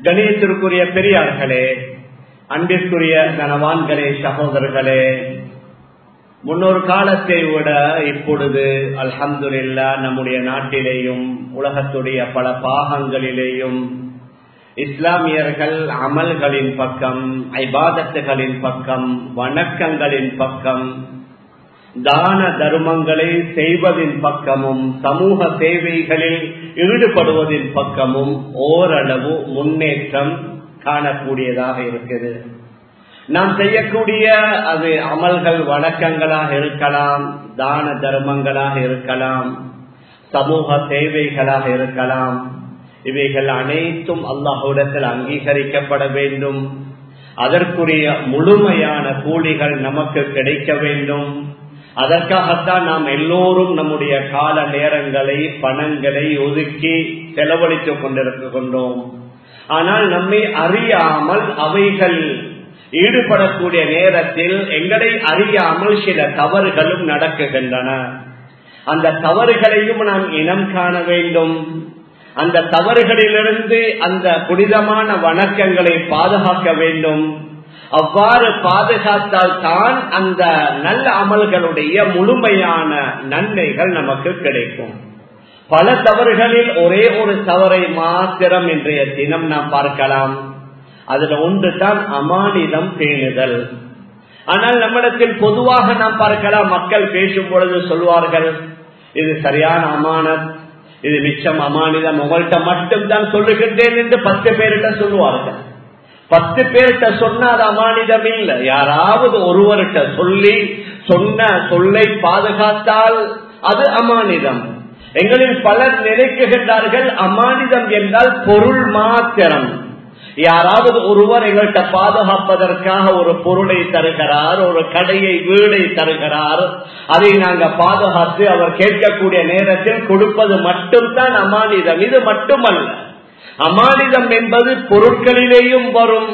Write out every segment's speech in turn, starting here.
கணியத்திற்குரிய பெரியார்களே அன்பிற்குரிய கனவான்களே சகோதரர்களே முன்னொரு காலத்தை விட இப்பொழுது அல்ஹம்துல்லா நம்முடைய நாட்டிலேயும் உலகத்துடைய பல பாகங்களிலேயும் இஸ்லாமியர்கள் அமல்களின் பக்கம் ஐபாதத்துகளின் பக்கம் வணக்கங்களின் பக்கம் தான தர்மங்களை செய்வதின் பக்கமும் சமூக சேவைகளில் ஈடுபடுவதின் பக்கமும் ஓரளவு முன்னேற்றம் காணக்கூடியதாக இருக்குது நாம் செய்யக்கூடிய அது அமல்கள் வணக்கங்களாக இருக்கலாம் தான தர்மங்களாக இருக்கலாம் சமூக சேவைகளாக இருக்கலாம் இவைகள் அனைத்தும் அல்லாஹுடத்தில் அங்கீகரிக்கப்பட வேண்டும் அதற்குரிய முழுமையான கூலிகள் நமக்கு கிடைக்க வேண்டும் அதற்காகத்தான் நாம் எல்லோரும் நம்முடைய கால நேரங்களை பணங்களை ஒதுக்கி செலவழித்துக் கொண்டிருக்கின்றோம் ஆனால் நம்மை அறியாமல் அவைகள் ஈடுபடக்கூடிய நேரத்தில் எங்களை அறியாமல் சில தவறுகளும் நடக்குகின்றன அந்த தவறுகளையும் நாம் இனம் காண வேண்டும் அந்த தவறுகளிலிருந்து அந்த புனிதமான வணக்கங்களை பாதுகாக்க வேண்டும் அவ்வாறு பாதுகாத்தால் தான் அந்த நல்ல அமல்களுடைய முழுமையான நன்மைகள் நமக்கு கிடைக்கும் பல தவறுகளில் ஒரே ஒரு தவறை மாத்திரம் இன்றைய தினம் நாம் பார்க்கலாம் அதுல ஒன்று தான் அமானிதம் பேணுதல் ஆனால் நம்மிடத்தில் பொதுவாக நாம் பார்க்கலாம் மக்கள் பேசும் பொழுது சொல்வார்கள் இது சரியான அமானத் இது மிச்சம் அமானிதம் உங்கள்கிட்ட மட்டும் தான் சொல்லுகின்றேன் என்று பத்து பேர்கிட்ட சொல்லுவார்கள் பத்து பேர்கிட்ட சொன்ன அது அமானிதம் இல்லை யாராவது ஒருவர்கிட்ட சொல்லி சொன்ன சொல்லை பாதுகாத்தால் அது அமானிதம் எங்களில் பலர் நினைக்குகின்றார்கள் அமானிதம் என்றால் பொருள் மாத்திரம் யாராவது ஒருவர் எங்கள்கிட்ட பாதுகாப்பதற்காக ஒரு பொருளை தருகிறார் ஒரு கடையை வீடை தருகிறார் அதை நாங்க பாதுகாத்து அவர் கேட்கக்கூடிய நேரத்தில் கொடுப்பது மட்டும்தான் அமானிதம் இது மட்டுமல்ல அமானிதம் என்பது பொருட்களிலேயும் வரும்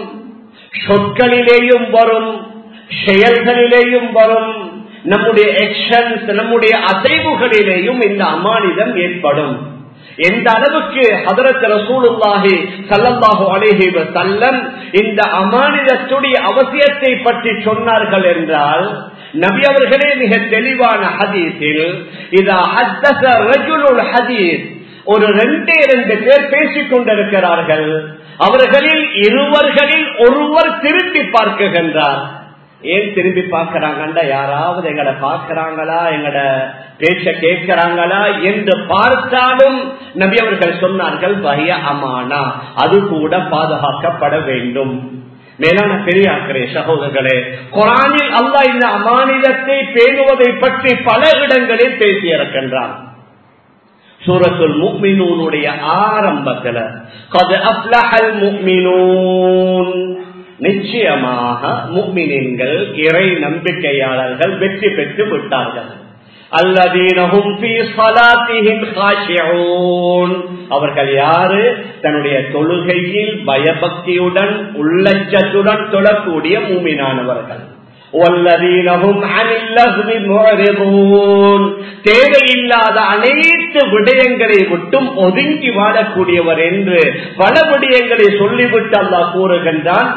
சொற்களிலேயும் வரும் செயல்களிலேயும் வரும் நம்முடைய எக்ஷன்ஸ் நம்முடைய அசைவுகளிலேயும் இந்த அமானிதம் ஏற்படும் எந்த அளவுக்கு ஹதரத் ரசூலுல்லாஹி சல்லல்லாஹு அலைஹி வஸல்லம் இந்த அமானிதத்துடைய அவசியத்தை பற்றி சொன்னார்கள் என்றால் நபி அவர்களே மிக தெளிவான ஹதீஸில் இதா ஹத்தஸ ரஜுலுல் ஹதீஸ் ஒரு ரெண்டே ரெண்டு பேர் பேசிக் கொண்டிருக்கிறார்கள் அவர்களில் இருவர்களில் ஒருவர் திரும்பி பார்க்குகின்றார் ஏன் திரும்பி பார்க்கிறாங்கண்டா யாராவது எங்கட பார்க்கிறாங்களா எங்கட பேச்ச கேட்கிறாங்களா என்று பார்த்தாலும் நபி அவர்கள் சொன்னார்கள் பய அமானா அது கூட பாதுகாக்கப்பட வேண்டும் மேலான பெரியாக்கிறே சகோதரர்களே குரானில் அல்லா இந்த அமானிதத்தை பேணுவதை பற்றி பல இடங்களில் பேசியிருக்கின்றான் சூரத்துல் முக்மினூனுடைய ஆரம்பத்துல கது அப்லஹல் முக்மினூன் நிச்சயமாக முக்மினின்கள் இறை நம்பிக்கையாளர்கள் வெற்றி பெற்று விட்டார்கள் அல்லதீனஹும் அவர்கள் யாரு தன்னுடைய தொழுகையில் பயபக்தியுடன் உள்ளச்சத்துடன் தொழக்கூடிய மூமினானவர்கள் தேவையில்லாத அனைத்து விடயங்களை விட்டும் ஒதுங்கி வாழக்கூடியவர் என்று பல விடயங்களை சொல்லிவிட்டு அல்லா கூறுகின்றான்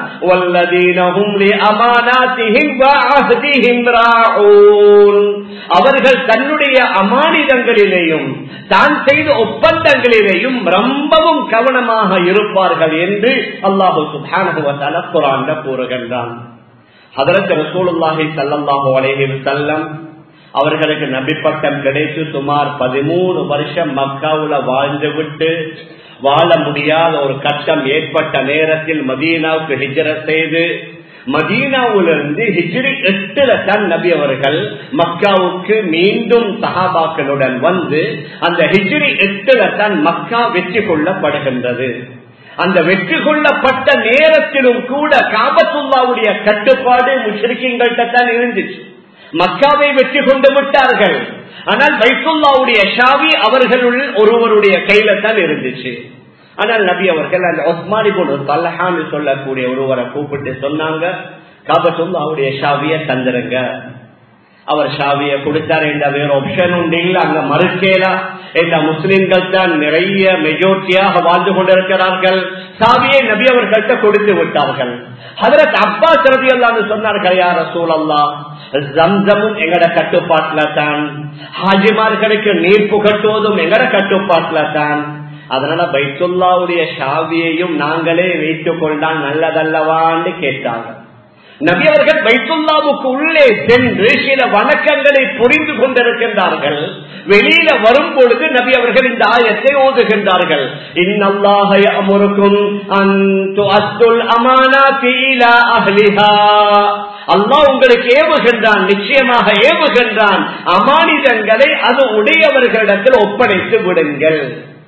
அவர்கள் தன்னுடைய அமானிதங்களிலேயும் தான் செய்த ஒப்பந்தங்களிலேயும் ரொம்பவும் கவனமாக இருப்பார்கள் என்று அல்லாஹு சுபானுவத்தால குரான் கூறுகின்றான் அதற்கு ரசூலுல்லாஹி சல்லாஹூ அலேஹி செல்லம் அவர்களுக்கு நபிப்பட்டம் கிடைத்து சுமார் பதிமூணு வருஷம் மக்காவுல வாழ்ந்து விட்டு வாழ முடியாத ஒரு கட்டம் ஏற்பட்ட நேரத்தில் மதீனாவுக்கு ஹிஜர செய்து மதீனாவிலிருந்து ஹிஜ்ரி எட்டுல தான் நபி அவர்கள் மக்காவுக்கு மீண்டும் சஹாபாக்களுடன் வந்து அந்த ஹிஜ்ரி எட்டுல தான் மக்கா வெற்றி கொள்ளப்படுகின்றது அந்த வெற்றி கொள்ளப்பட்ட நேரத்திலும் கூட காபத்துல்லாவுடைய கட்டுப்பாடு முஷ்ரிக்கிங்கள்ட்ட தான் இருந்துச்சு மக்காவை வெற்றி கொண்டு விட்டார்கள் ஆனால் பைத்துல்லாவுடைய ஷாவி அவர்களுள் ஒருவருடைய கையில தான் இருந்துச்சு ஆனால் நபி அவர்கள் அந்த ஒஸ்மானி போல் தல்லஹான்னு சொல்லக்கூடிய ஒருவரை கூப்பிட்டு சொன்னாங்க காபத்துல்லாவுடைய ஷாவிய தந்துருங்க அவர் ஷாவிய கொடுத்தார் என்ற வேற ஆப்ஷன் உண்டு இல்ல அங்க மறுக்கேலா என்ற முஸ்லிம்கள் தான் நிறைய மெஜோரிட்டியாக வாழ்ந்து கொண்டிருக்கிறார்கள் சாவியை நபி அவர்கள்ட்ட கொடுத்து விட்டார்கள் அதற்கு அப்பா சிறதி அல்லான்னு சொன்னார்கள் யார சூழல்லா ஜம்சமும் எங்கட கட்டுப்பாட்டுல தான் ஹாஜிமார்களுக்கு நீர் புகட்டுவதும் எங்கட கட்டுப்பாட்டுல தான் அதனால பைத்துல்லாவுடைய ஷாவியையும் நாங்களே வைத்துக் கொண்டால் நல்லதல்லவான்னு கேட்டாங்க நபி அவர்கள் பைத்துல்லாவுக்கு உள்ளே சென்று சில வணக்கங்களை புரிந்து கொண்டிருக்கின்றார்கள் வெளியில வரும் பொழுது நபி அவர்கள் இந்த ஆயத்தை ஓதுகின்றார்கள் இன்னல்லாஹ அமருக்கும் அந்துல் அமானா தீலா அஹ்லிஹா அல்லாஹ் உங்களுக்கு ஏவுகின்றான் நிச்சயமாக ஏவுகின்றான் அமானிதங்களை அது உடையவர்களிடத்தில் ஒப்படைத்து விடுங்கள்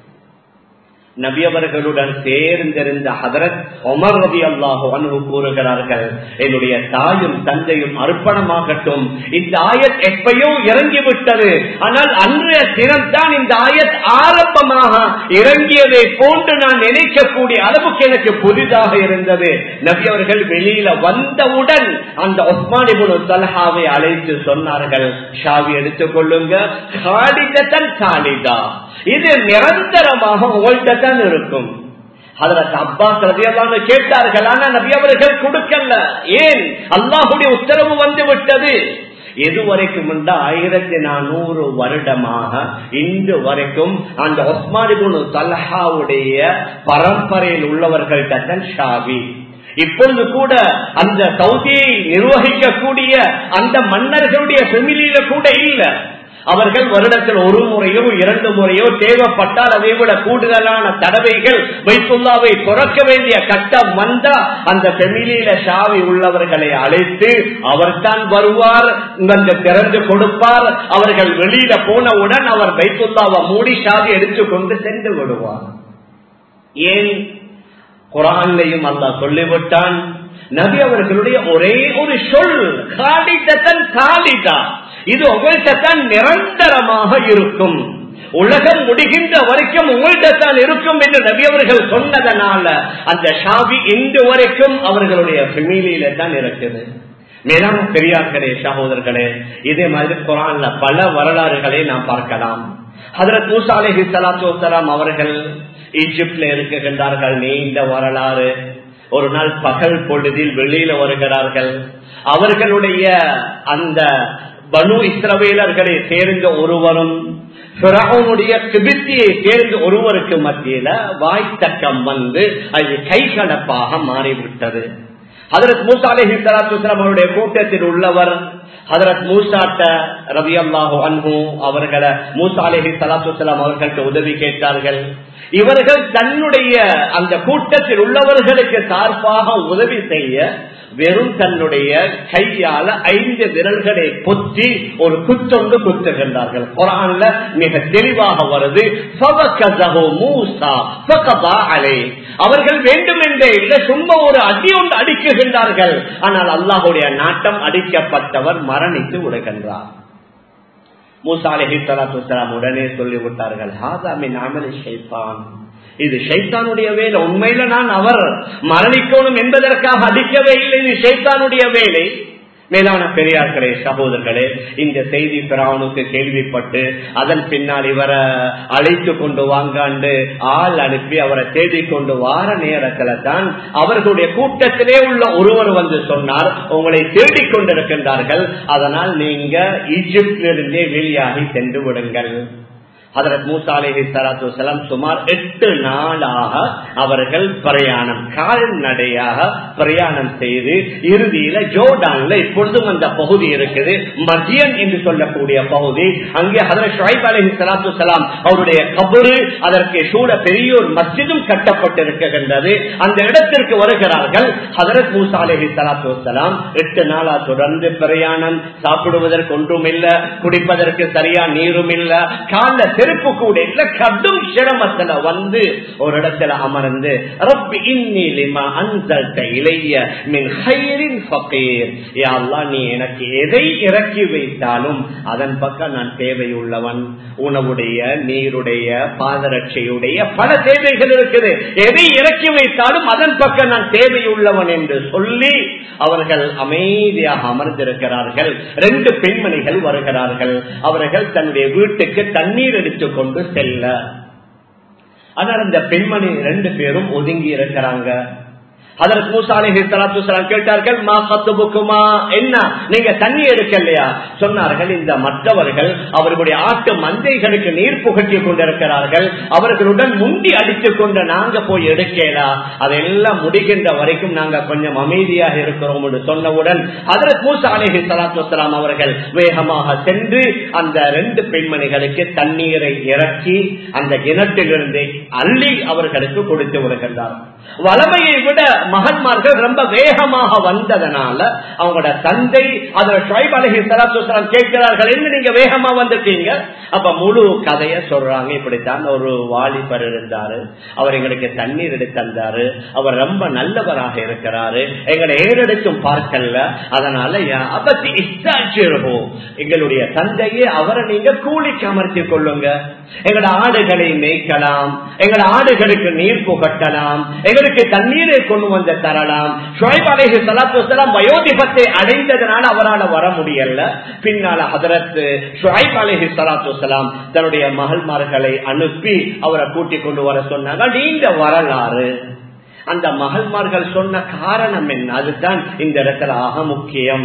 நபியவர்களுடன் சேர்ந்திருந்த ஹதரத் ஒமர் ரவி அல்லாஹு அனு கூறுகிறார்கள் என்னுடைய தாயும் தந்தையும் அர்ப்பணமாகட்டும் இந்த ஆயத் எப்பயோ இறங்கிவிட்டது ஆனால் அன்றைய தினம்தான் இந்த ஆயத் ஆரம்பமாக இறங்கியதை போன்று நான் நினைக்கக்கூடிய அளவுக்கு எனக்கு புதிதாக இருந்தது நபி அவர்கள் வெளியில வந்தவுடன் அந்த ஒஸ்மானிபுல் தல்ஹாவை அழைத்து சொன்னார்கள் ஷாவி எடுத்துக் கொள்ளுங்க காலிதத்தன் காலிதா இது நிரந்தரமாக உங்கள்கிட்ட தான் இருக்கும் அதற்கு அப்பாஸ் ரதியல்லான்னு கேட்டார்கள் ஆனா நபி அவர்கள் கொடுக்கல ஏன் அல்லாஹுடைய உத்தரவு வந்து விட்டது எது வரைக்கும் ஆயிரத்தி நானூறு வருடமாக இன்று வரைக்கும் அந்த ஒஸ்மானிபுனு தல்ஹாவுடைய பரம்பரையில் உள்ளவர்கள்ட்ட தான் ஷாவி இப்பொழுது கூட அந்த சவுதியை நிர்வகிக்கக்கூடிய அந்த மன்னர்களுடைய ஃபெமிலியில கூட இல்ல அவர்கள் வருடத்தில் ஒரு முறையோ இரண்டு முறையோ தேவைப்பட்டால் அதை விட கூடுதலான தடவைகள் வைத்துள்ளாவை துறக்க வேண்டிய கட்டம் வந்தா அந்த பெமிலியில ஷாவி உள்ளவர்களை அழைத்து அவர்தான் வருவார் அந்த திறந்து கொடுப்பார் அவர்கள் வெளியில போனவுடன் அவர் வைத்துள்ளாவை மூடி ஷாவி எடுத்துக்கொண்டு சென்று விடுவார் ஏன் குரான்லையும் அல்லா சொல்லிவிட்டான் நபி அவர்களுடைய ஒரே ஒரு சொல் காலிதத்தன் காலிதா இது உங்கள்கிட்ட தான் நிரந்தரமாக இருக்கும் உலகம் முடிகின்ற வரைக்கும் உங்கள்கிட்ட தான் இருக்கும் என்று நபி அவர்கள் சொன்னதனால அந்த ஷாவி இன்று வரைக்கும் அவர்களுடைய ஃபெமிலியில தான் இருக்குது மேலான பெரியார்களே சகோதரர்களே இதே மாதிரி குரான்ல பல வரலாறுகளை நாம் பார்க்கலாம் ஹதரத் மூசா அலஹி சலாத்து வலாம் அவர்கள் ஈஜிப்ட்ல இருக்குகின்றார்கள் நீண்ட வரலாறு ஒரு நாள் பகல் பொழுதில் வெளியில வருகிறார்கள் அவர்களுடைய அந்த பனு இஸ்ரவேலர்களை சேர்ந்த ஒருவரும் பிறகுடைய கிபித்தியை சேர்ந்த ஒருவருக்கு மத்தியில வாய்த்தக்கம் வந்து அது கைகலப்பாக மாறிவிட்டது ஹதரத் மூசா அலஹி சலாத்து அவருடைய கூட்டத்தில் உள்ளவர் ஹதரத் மூசாட்ட ரவி அல்லாஹு அன்பு அவர்களை மூசா அலஹி சலாத்து அவர்கள்ட்ட உதவி கேட்டார்கள் இவர்கள் தன்னுடைய அந்த கூட்டத்தில் உள்ளவர்களுக்கு சார்பாக உதவி செய்ய வெறும் தன்னுடைய கையால ஐந்து விரல்களை பொத்தி ஒரு குத்தொண்டு குத்துகின்றார்கள் குரான்ல மிக தெளிவாக வருது அவர்கள் வேண்டும் என்றே இல்லை சும்மா ஒரு அடி ஒன்று அடிக்குகின்றார்கள் ஆனால் அல்லாஹுடைய நாட்டம் அடிக்கப்பட்டவர் மரணித்து விடுகின்றார் மூசாலஹி சலாத்து உடனே சொல்லிவிட்டார்கள் ஹாதாமின் அமலி ஷைத்தான் இது ஷைத்தானுடைய வேலை உண்மையில நான் அவர் மரணிக்கணும் என்பதற்காக அடிக்கவே இல்லை இது ஷைத்தானுடைய வேலை மேலான பெரியார்களே சகோதரர்களே இந்த செய்தி பிராவனுக்கு கேள்விப்பட்டு அதன் பின்னால் இவரை அழைத்து கொண்டு வாங்காண்டு ஆள் அனுப்பி அவரை தேடிக் கொண்டு வார நேரத்துல தான் அவர்களுடைய கூட்டத்திலே உள்ள ஒருவர் வந்து சொன்னார் உங்களை தேடிக் கொண்டிருக்கின்றார்கள் அதனால் நீங்க ஈஜிப்திலிருந்தே வெளியாகி சென்று விடுங்கள் ஹதரத் மூசா அலேஹி சலாத்து வலாம் சுமார் எட்டு நாளாக அவர்கள் பிரயாணம் கால்நடையாக பிரயாணம் செய்து இறுதியில ஜோர்டான்ல இப்பொழுதும் அந்த பகுதி இருக்குது மதியன் என்று சொல்லக்கூடிய பகுதி அங்கே ஹதரத் ஷாயிப் அலேஹி சலாத்து வலாம் அவருடைய கபரு அதற்கு சூட பெரிய ஒரு மஸ்ஜிதும் கட்டப்பட்டிருக்கின்றது அந்த இடத்திற்கு வருகிறார்கள் ஹதரத் மூசா அலேஹி சலாத்து வலாம் எட்டு நாளா தொடர்ந்து பிரயாணம் சாப்பிடுவதற்கு ஒன்றும் இல்ல குடிப்பதற்கு சரியா நீரும் இல்ல கால செருப்பு கூட இல்ல கடும் சிரமத்துல வந்து ஒரு இடத்துல அமர்ந்து ரப்பி இன்னி லிமா அன்சல்த இளைய மின் ஹைரின் ஃபகீர் யா அல்லாஹ் நீ எனக்கு எதை இறக்கி வைத்தாலும் அதன் பக்கம் நான் தேவையுள்ளவன் உணவுடைய நீருடைய பாதரட்சையுடைய பல தேவைகள் இருக்குது எதை இறக்கி வைத்தாலும் அதன் பக்கம் நான் தேவையுள்ளவன் என்று சொல்லி அவர்கள் அமைதியாக அமர்ந்திருக்கிறார்கள் ரெண்டு பெண்மணிகள் வருகிறார்கள் அவர்கள் தன்னுடைய வீட்டுக்கு தண்ணீர் எடுத்துக் கொண்டு செல்ல ஆனால் இந்த பெண்மணி ரெண்டு பேரும் ஒதுங்கி இருக்கிறாங்க அதற்கு மூசாலிஹி சலாத்து சலாம் கேட்டார்கள் மா கத்துபுக்குமா என்ன நீங்க தண்ணி எடுக்கலையா சொன்னார்கள் இந்த மற்றவர்கள் அவர்களுடைய ஆட்டு மந்தைகளுக்கு நீர் புகட்டி கொண்டிருக்கிறார்கள் அவர்களுடன் முண்டி அடித்துக் கொண்டு நாங்க போய் எடுக்கலா அதெல்லாம் முடிகின்ற வரைக்கும் நாங்க கொஞ்சம் அமைதியாக இருக்கிறோம் என்று சொன்னவுடன் அதற்கு மூசாலிஹி சலாத்து சலாம் அவர்கள் வேகமாக சென்று அந்த ரெண்டு பெண்மணிகளுக்கு தண்ணீரை இறக்கி அந்த கிணற்றிலிருந்து அள்ளி அவர்களுக்கு கொடுத்து வருகின்றார் வளமையை விட மகன்மார்கள் ரொம்ப வேகமாக வந்ததனால அவங்களோட தந்தை அதில் ஷொய்ப் அலஹி சலாத்து கேட்கிறார்கள் என்ன நீங்க வேகமா வந்துட்டீங்க அப்ப முழு கதைய சொல்றாங்க இப்படித்தான் ஒரு வாலிபர் இருந்தாரு அவர் எங்களுக்கு தண்ணீர் எடுத்து தந்தாரு அவர் ரொம்ப நல்லவராக இருக்கிறாரு எங்களை ஏறெடுத்தும் பார்க்கல அதனால அபத்தி இஷ்டாச்சிருவோம் எங்களுடைய தந்தையே அவரை நீங்க கூலிக்கு அமர்த்திக் கொள்ளுங்க எங்களோட ஆடுகளை மேய்க்கலாம் எங்களோட ஆடுகளுக்கு நீர் புகட்டலாம் எங்களுக்கு தண்ணீரை கொண்டு வந்து தரலாம் ஷுவைப் அலைஹி ஸலாத்து வஸலாம் வயோதிபத்தை அடைந்ததனால அவரால் வர முடியல பின்னால ஹதரத் ஷுவைப் அலைஹி ஸலாத்து வஸலாம் தன்னுடைய மகள்மார்களை அனுப்பி அவரை கூட்டிக் கொண்டு வர சொன்னாங்க நீண்ட வரலாறு அந்த மகள்மார்கள் சொன்ன காரணம் என்ன அதுதான் இந்த இடத்துல ஆக முக்கியம்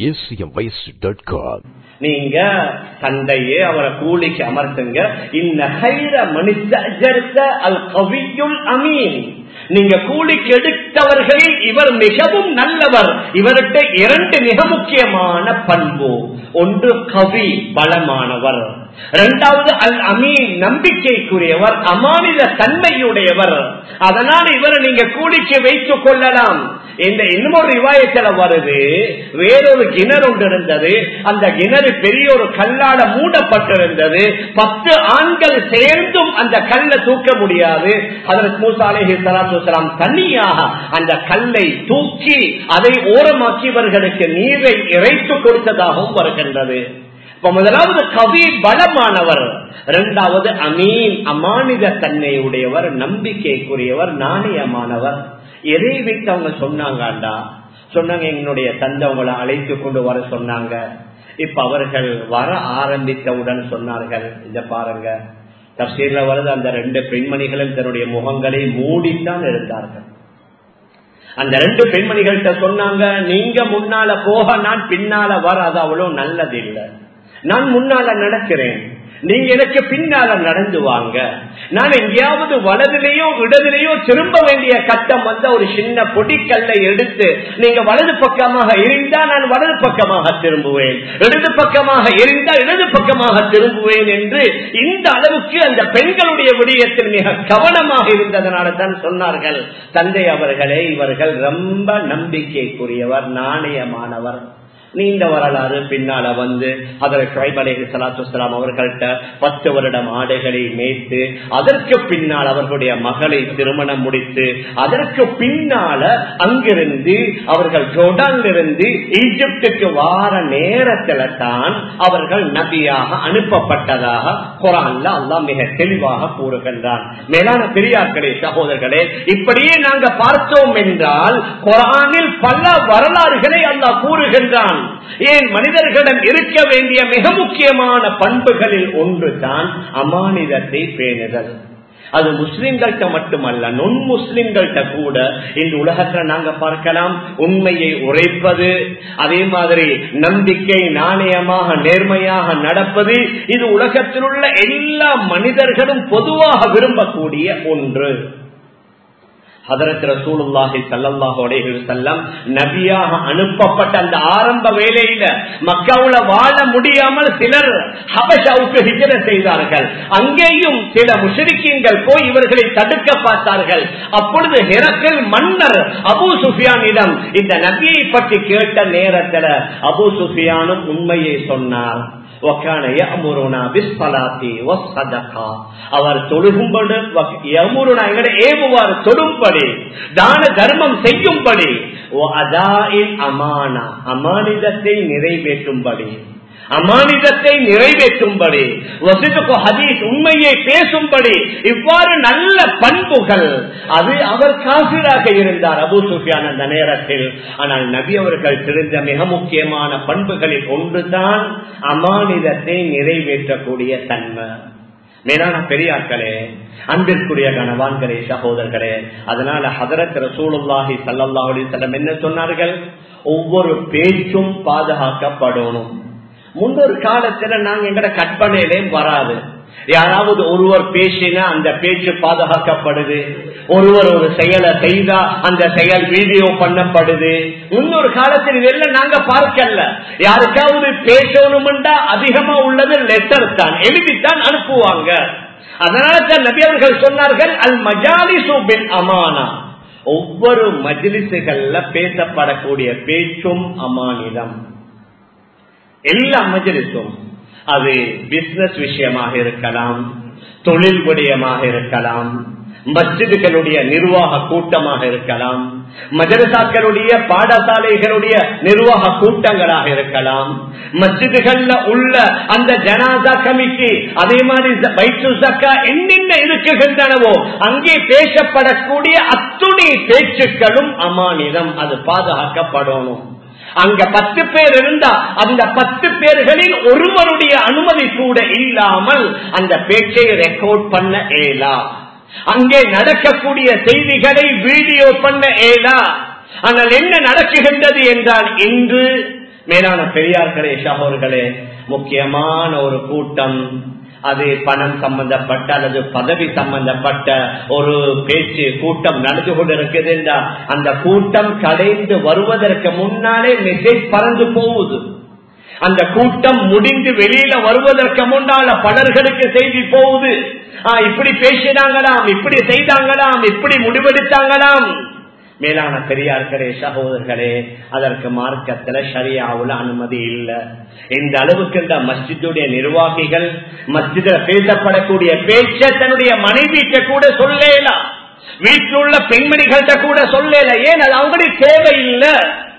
acmvoice.com நீங்க தந்தையே அவரை கூலிக்கு அமர்த்துங்க இந்த ஹைர மனித அல் கவியுல் அமீன் நீங்க கூலிக்கு எடுத்தவர்களில் இவர் மிகவும் நல்லவர் இவர்கிட்ட இரண்டு மிக முக்கியமான பண்பு ஒன்று கவி பலமானவர் இரண்டாவது அல் அமீன் நம்பிக்கைக்குரியவர் அமானித தன்மையுடையவர் அதனால் இவரை நீங்க கூலிக்கு வைத்துக் கொள்ளலாம் இந்த இன்னொரு ரிவாயத்தில் வருது வேறொரு கிணறு ஒன்று இருந்தது அந்த கிணறு பெரிய ஒரு கல்லால மூடப்பட்டிருந்தது பத்து ஆண்கள் சேர்ந்தும் அந்த கல்லை தூக்க முடியாது அதற்கு மூசாலேஹி சலாத்துலாம் தனியாக அந்த கல்லை தூக்கி அதை ஓரமாக்கியவர்களுக்கு நீரை இறைத்து கொடுத்ததாகவும் வருகின்றது இப்ப முதலாவது கவி பலமானவர் இரண்டாவது அமீன் அமானித தன்மையுடையவர் நம்பிக்கைக்குரியவர் நாணயமானவர் எதை வைத்து அவங்க சொன்னாங்கடா சொன்னாங்க எங்களுடைய தந்தை அவங்களை அழைத்து கொண்டு வர சொன்னாங்க இப்ப அவர்கள் வர ஆரம்பித்தவுடன் சொன்னார்கள் இத பாருங்க தப்சீர்ல வருது அந்த ரெண்டு பெண்மணிகளும் தன்னுடைய முகங்களை மூடித்தான் இருந்தார்கள் அந்த ரெண்டு பெண்மணிகள்கிட்ட சொன்னாங்க நீங்க முன்னால போக நான் பின்னால வர அது அவ்வளவு நல்லது இல்லை நான் முன்னால நடக்கிறேன் நீங்க எனக்கு பின்னால நடந்து வாங்க நான் எங்கேயாவது வலதிலேயோ இடதிலேயோ திரும்ப வேண்டிய கட்டம் வந்த ஒரு சின்ன பொடிக்கல்லை எடுத்து நீங்க வலது பக்கமாக இருந்தா நான் வலது பக்கமாக திரும்புவேன் இடது பக்கமாக இருந்தா இடது பக்கமாக திரும்புவேன் என்று இந்த அளவுக்கு அந்த பெண்களுடைய விடயத்தில் மிக கவனமாக இருந்ததனால தான் சொன்னார்கள் தந்தை அவர்களே இவர்கள் ரொம்ப நம்பிக்கைக்குரியவர் நாணயமானவர் நீண்ட வரலாறு பின்னால வந்து அதில் ஷுவைப் அலேஹி சலாத்து வலாம் அவர்கள்ட்ட பத்து வருடம் ஆடைகளை மேய்த்து அதற்கு பின்னால் அவர்களுடைய மகளை திருமணம் முடித்து அதற்கு பின்னால அங்கிருந்து அவர்கள் ஜோர்டானிலிருந்து ஈஜிப்டுக்கு வார நேரத்துல தான் அவர்கள் நபியாக அனுப்பப்பட்டதாக குரான்ல அல்லாஹ் மிக தெளிவாக கூறுகின்றான் மேலான பெரியார்களே சகோதரர்களே இப்படியே நாங்க பார்த்தோம் என்றால் குரானில் பல வரலாறுகளை அல்லாஹ் கூறுகின்றான் ஏன் மனிதர்களிடம் இருக்க வேண்டிய மிக முக்கியமான பண்புகளில் ஒன்று தான் அமானிதத்தை பேணுதல் அது முஸ்லிம்கள்ட்ட மட்டுமல்ல நுண் முஸ்லிம்கள்ட்ட கூட இந்த உலகத்துல நாங்க பார்க்கலாம் உண்மையை உரைப்பது அதே மாதிரி நம்பிக்கை நாணயமாக நேர்மையாக நடப்பது இது உலகத்தில் உள்ள எல்லா மனிதர்களும் பொதுவாக விரும்பக்கூடிய ஒன்று ஹதரத் ரசூலுல்லாஹி ஸல்லல்லாஹு அலைஹி வஸல்லம் நபியாக அனுப்பப்பட்ட அந்த ஆரம்ப வேளையில மக்காவுல வாழ முடியாமல் சிலர் ஹபஷாவுக்கு ஹிஜ்ரத் செய்தார்கள் அங்கேயும் சில முஷரிக்கீன்கள் போய் இவர்களை தடுக்க பார்த்தார்கள் அப்பொழுது ஹிரக்கல் மன்னர் அபூ சுஃபியானிடம் இந்த நபியை பற்றி கேட்ட நேரத்துல அபூ சுஃபியானும் உண்மையை சொன்னார் அவர் தொழுகும்படி ஏவுவார் தொடும்படி தான தர்மம் செய்யும்படி அமானா அமானிதத்தை நிறைவேற்றும்படி அமானிதத்தை நிறைவேற்றும்படி ஹதீஸ் உண்மையை பேசும்படி இவ்வாறு நல்ல பண்புகள் அது அவர் காசிராக இருந்தார் அபு சுஃபியான் அந்த நேரத்தில் ஆனால் நபி அவர்கள் தெரிந்த மிக முக்கியமான பண்புகளில் ஒன்றுதான் அமானிதத்தை நிறைவேற்றக்கூடிய தன்மை மேலான பெரியார்களே அன்பிற்குரிய கணவான்களே சகோதரர்களே அதனால ஹதரத் ரசூலுல்லாஹி சல்லாஹ் அலிசல்லம் என்ன சொன்னார்கள் ஒவ்வொரு பேச்சும் பாதுகாக்கப்படணும் முன்னொரு காலத்துல நாங்க எங்கட கற்பனையிலேயும் வராது யாராவது ஒருவர் பேசினா அந்த பேச்சு பாதுகாக்கப்படுது ஒருவர் ஒரு செயலை செய்தா அந்த செயல் வீடியோ பண்ணப்படுது முன்னொரு காலத்தில் இதெல்லாம் நாங்க பார்க்கல யாருக்காவது பேசணும்டா அதிகமா உள்ளது லெட்டர் தான் எழுதித்தான் அனுப்புவாங்க அதனால தான் நபி அவர்கள் சொன்னார்கள் அல் மஜாலிசு அமானா ஒவ்வொரு மஜிலிசுகள்ல பேசப்படக்கூடிய பேச்சும் அமானிதம் எல்லா மஜலிசும் அது பிசினஸ் விஷயமாக இருக்கலாம் தொழில் விடயமாக இருக்கலாம் மஸ்ஜிதுகளுடைய நிர்வாக கூட்டமாக இருக்கலாம் மதரசாக்களுடைய பாடசாலைகளுடைய நிர்வாக கூட்டங்களாக இருக்கலாம் மஸ்ஜிதுகள்ல உள்ள அந்த ஜனாதா கமிட்டி அதே மாதிரி பைத்து சக்கா என்னென்ன இருக்குகின்றனவோ அங்கே பேசப்படக்கூடிய அத்துணை பேச்சுக்களும் அமானிதம் அது பாதுகாக்கப்படணும் அங்க பத்து பேர் இருந்தா அந்த பத்து பேர்களில் ஒருவருடைய அனுமதி கூட இல்லாமல் அந்த பேச்சை ரெக்கார்ட் பண்ண ஏலா அங்கே நடக்கக்கூடிய செய்திகளை வீடியோ பண்ண ஏலா ஆனால் என்ன நடக்குகின்றது என்றால் இன்று மேலான பெரியார்களே சகோர்களே முக்கியமான ஒரு கூட்டம் அது பணம் சம்பந்தப்பட்ட அல்லது பதவி சம்பந்தப்பட்ட ஒரு பேச்சு கூட்டம் நடந்து கொண்டிருக்குது என்றால் அந்த கூட்டம் கலைந்து வருவதற்கு முன்னாலே மெசேஜ் பறந்து போகுது அந்த கூட்டம் முடிந்து வெளியில வருவதற்கு முன்னால பலர்களுக்கு செய்தி போகுது இப்படி பேசினாங்களாம் இப்படி செய்தாங்களாம் இப்படி முடிவெடுத்தாங்களாம் மேலான பெரியார்களே சகோதரர்களே அதற்கு மார்க்கத்துல சரியாவுல அனுமதி இல்லை இந்த அளவுக்கு இந்த மஸ்ஜிதுடைய நிர்வாகிகள் மஸ்ஜித பேசப்படக்கூடிய பேச்ச தன்னுடைய மனைவிக்கு கூட சொல்லலாம் வீட்டில் உள்ள பெண்மணிகள்கிட்ட கூட சொல்லல ஏன் அது அவங்களுக்கு தேவையில்லை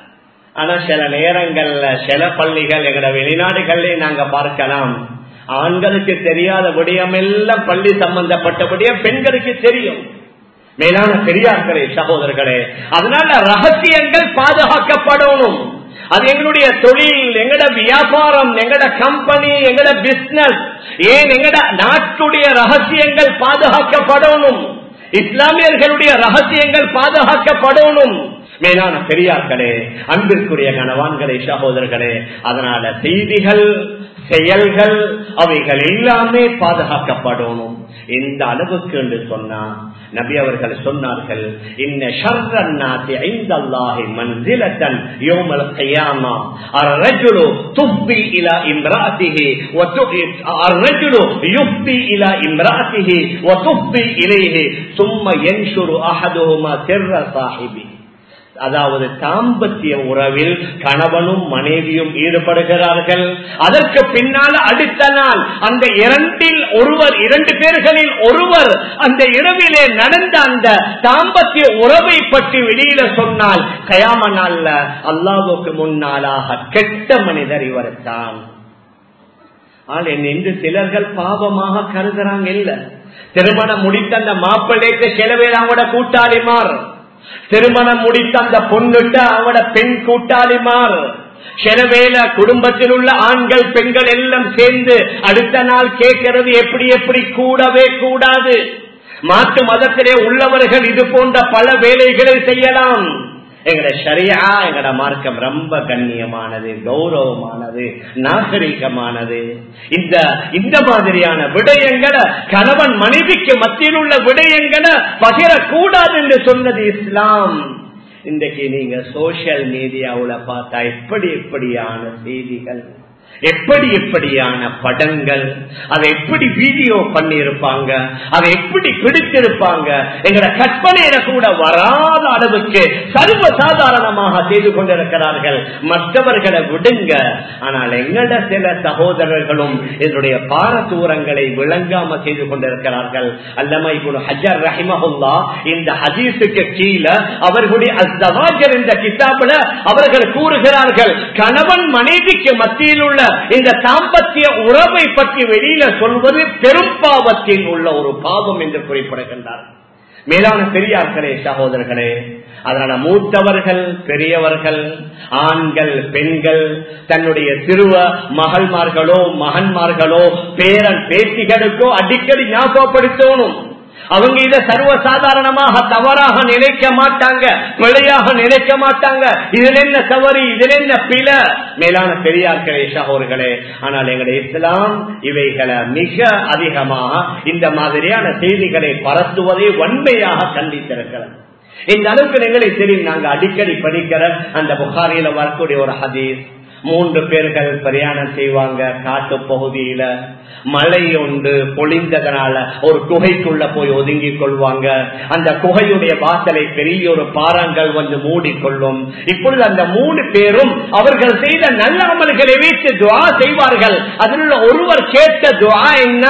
ஆனா சில நேரங்கள்ல சில பள்ளிகள் எங்கட வெளிநாடுகள்ல நாங்க பார்க்கலாம் ஆண்களுக்கு தெரியாத விடயம் எல்லாம் பள்ளி சம்பந்தப்பட்டபடியா பெண்களுக்கு தெரியும் மேலான பெரியார்களே சகோதரர்களே அதனால ரகசியங்கள் பாதுகாக்கப்படணும் அது எங்களுடைய தொழில் எங்கட வியாபாரம் எங்கட கம்பெனி எங்கட பிசினஸ் ஏன் எங்கட நாட்டுடைய ரகசியங்கள் பாதுகாக்கப்படணும் இஸ்லாமியர்களுடைய ரகசியங்கள் பாதுகாக்கப்படணும் மேலான பெரியார்களே அன்பிற்குரிய கணவான்களே சகோதரர்களே அதனால செய்திகள் செயல்கள் அவைகள் எல்லாமே பாதுகாக்கப்படணும் எந்த அளவுக்கு என்று சொன்னா நபி அவர்கள் சொன்னார்கள் இன்ன ஷர்ரன்னாசி ஐந்தல்லாஹி மன்சிலத்தன் யௌமல் கியாமா الرجل تفضي الى امراته الرجل يفضي الى امراته وتفضي اليه ثم ينشر احدهما سر صاحبه அதாவது தாம்பத்திய உறவில் கணவனும் மனைவியும் ஈடுபடுகிறார்கள் அதற்கு பின்னால் அடுத்த நாள் அந்த இரண்டில் ஒருவர் இரண்டு பேர்களில் ஒருவர் அந்த இரவிலே நடந்த அந்த தாம்பத்திய உறவை பற்றி வெளியில சொன்னால் கயாம நாள்ல அல்லாவுக்கு முன்னாலாக கெட்ட மனிதர் இவர் தான் என்று சிலர்கள் பாவமாக கருதுறாங்க இல்ல திருமணம் முடித்த அந்த மாப்பிள்ளைக்கு செலவேல அவங்களோட கூட்டாளி மாறும் திருமணம் முடித்த அந்த பொண்ணுட்ட அவட பெண் கூட்டாளிமார் சிலவேல குடும்பத்தில் உள்ள ஆண்கள் பெண்கள் எல்லாம் சேர்ந்து அடுத்த நாள் கேட்கிறது எப்படி எப்படி கூடவே கூடாது மாற்று மதத்திலே உள்ளவர்கள் இது போன்ற பல வேலைகளை செய்யலாம் எங்கட சரியா எங்கட மார்க்கம் ரொம்ப கண்ணியமானது கௌரவமானது நாகரிகமானது இந்த இந்த மாதிரியான விடயங்களை கணவன் மனைவிக்கு மத்தியில் உள்ள விடயங்களை பகிரக்கூடாது என்று சொன்னது இஸ்லாம் இன்றைக்கு நீங்க சோசியல் மீடியாவுல பார்த்தா எப்படி எப்படியான செய்திகள் எப்படி எப்படியான படங்கள் அதை எப்படி வீடியோ பண்ணி இருப்பாங்க அதை எப்படி பிடித்திருப்பாங்க எங்கட கற்பனையில கூட வராத அளவுக்கு சர்வ சாதாரணமாக செய்து கொண்டிருக்கிறார்கள் மற்றவர்களை விடுங்க ஆனால் எங்கட சில சகோதரர்களும் என்னுடைய பாரதூரங்களை விளங்காம செய்து கொண்டிருக்கிறார்கள் அல்லமா இப்போ ஹஜர் ரஹிமஹுல்லா இந்த ஹதீஸுக்கு கீழே அவர்களுடைய அஸ்தவாஜர் என்ற கிதாபில் அவர்கள் கூறுகிறார்கள் கணவன் மனைவிக்கு மத்தியில் உள்ள இந்த தாம்பத்திய உறவை பற்றி வெளியில சொல்வது பெரும் பாவத்தில் உள்ள ஒரு பாவம் என்று குறிப்பிடுகின்றார் மேலான பெரியார்களே சகோதரர்களே அதனால மூத்தவர்கள் பெரியவர்கள் ஆண்கள் பெண்கள் தன்னுடைய சிறுவ மகள்மார்களோ மகன்மார்களோ பேரன் பேத்திகளுக்கோ அடிக்கடி ஞாபகப்படுத்தணும் அவங்க இதை சர்வசாதாரணமாக தவறாக நினைக்க மாட்டாங்க பிழையாக நினைக்க மாட்டாங்க இதில் என்ன தவறு இதில் என்ன பிழ மேலான பெரியார்களே சகோர்களே ஆனால் எங்களுடைய இஸ்லாம் இவைகளை மிக அதிகமாக இந்த மாதிரியான செய்திகளை பரத்துவதை வன்மையாக கண்டித்திருக்கிறது இந்த அளவுக்கு எங்களை தெரியும் நாங்க அடிக்கடி படிக்கிற அந்த புகாரியில வரக்கூடிய ஒரு ஹதீஸ் மூன்று பேர்கள் பிரயாணம் செய்வாங்க காட்டு பகுதியில மழை ஒன்று பொழிந்ததனால ஒரு குகைக்குள்ள போய் ஒதுங்கிக் கொள்வாங்க அந்த குகையுடைய வாசலை பெரிய ஒரு பாறாங்கள் வந்து மூடிக்கொள்ளும் இப்பொழுது அந்த மூணு பேரும் அவர்கள் செய்த நல்ல அமல்களை வைத்து துவா செய்வார்கள் அதில் ஒருவர் கேட்ட துவா என்ன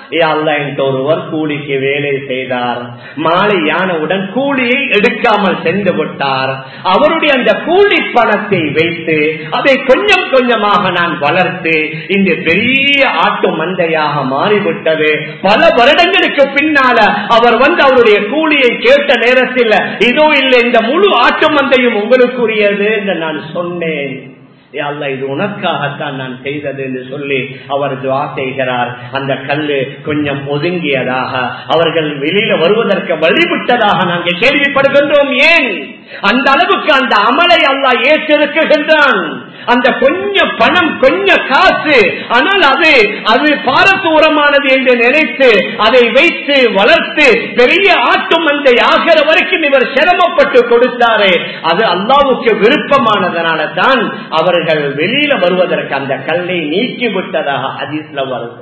ஒருவர் கூலிக்கு வேலை செய்தார் மாலை யானவுடன் கூலியை எடுக்காமல் சென்று விட்டார் அவருடைய அந்த கூலி பணத்தை வைத்து அதை கொஞ்சம் கொஞ்சமாக நான் வளர்த்து இந்த பெரிய ஆட்டு மந்தையாக மாறிவிட்டது பல வருடங்களுக்கு பின்னால அவர் வந்து அவருடைய கூலியை கேட்ட நேரத்தில் இதோ இல்லை இந்த முழு ஆட்டு மந்தையும் உங்களுக்குரியது என்று நான் சொன்னேன் அல்ல இது உனக்காகத்தான் நான் செய்தது என்று சொல்லி அவர் துவா செய்கிறார் அந்த கல்லு கொஞ்சம் ஒதுங்கியதாக அவர்கள் வெளியில வருவதற்கு வழிவிட்டதாக நாங்கள் கேள்விப்படுகின்றோம் ஏன் அந்த அளவுக்கு அந்த அமலை அல்லா ஏற்றிருக்கின்றான் அந்த கொஞ்சம் பணம் கொஞ்சம் காசு ஆனால் அது அது பாரதூரமானது என்று நினைத்து அதை வைத்து வளர்த்து பெரிய ஆட்டு மந்தை ஆகிற வரைக்கும் இவர் சிரமப்பட்டு கொடுத்தாரே அது அல்லாவுக்கு விருப்பமானதனால தான் அவர்கள் வெளியில வருவதற்கு அந்த கல்லை நீக்கி விட்டதாக அதிசல வருது